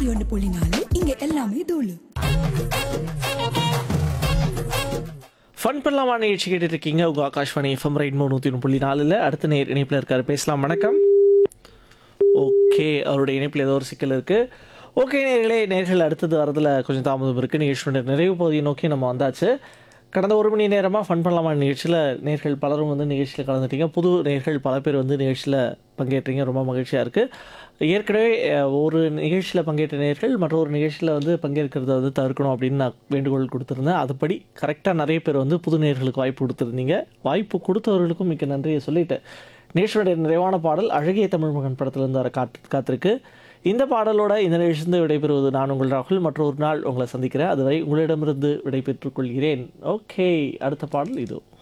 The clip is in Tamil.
ஒன்று புள்ளி நாலு இங்க எல்லாமே தூளு ஃபன் பண்ணலாமா நிகழ்ச்சி கேட்டுட்டு இருக்கீங்க உங்கள் ஆகாஷ்வாணி எஃப்எம் ரைட் மூணு நூற்றி ஒன்று புள்ளி நாலில் அடுத்த நேர் இணைப்பில் இருக்காரு பேசலாம் வணக்கம் ஓகே அவருடைய இணைப்பில் ஏதோ ஒரு சிக்கல் இருக்குது ஓகே நேர்களே நேர்கள் அடுத்தது வரதில் கொஞ்சம் தாமதம் இருக்குது நிகழ்ச்சியோட நிறைவு பகுதியை நோக்கி நம்ம வந்தாச்சு கடந்த ஒரு மணி நேரமாக ஃபன் பண்ணலாமா நிகழ்ச்சியில் நேர்கள் பலரும் வந்து நிகழ்ச்சியில் கலந்துட்டீங்க புது நேர்கள் பல பேர் வந்து நிகழ்ச்சியில் பங்கேற்றீங்க ரொம்ப மகிழ்ச்சியாக இருக்குது ஏற்கனவே அஹ், ஒரு நிகழ்ச்சியில் பங்கேற்ற நேர்கள் மற்றொரு நிகழ்ச்சியில் வந்து பங்கேற்கிறத வந்து தவிர்க்கணும் அப்படின்னு நான் வேண்டுகோள் கொடுத்துருந்தேன் அதுபடி கரெக்டாக நிறைய பேர் வந்து புது நேர்களுக்கு வாய்ப்பு கொடுத்துருந்தீங்க வாய்ப்பு கொடுத்தவர்களுக்கும் மிக்க நன்றியை சொல்லிட்டு நேஷனுடைய நிறைவான பாடல் அழகிய தமிழ் மகன் படத்திலிருந்து வர காத்து காத்திருக்கு இந்த பாடலோட இந்த நிகழ்ச்சிந்து விடைபெறுவது நான் உங்கள் ராகுல் மற்றொரு நாள் உங்களை சந்திக்கிறேன் அதுவரை உங்களிடமிருந்து விடைபெற்றுக் கொள்கிறேன் ஓகே அடுத்த பாடல் இதோ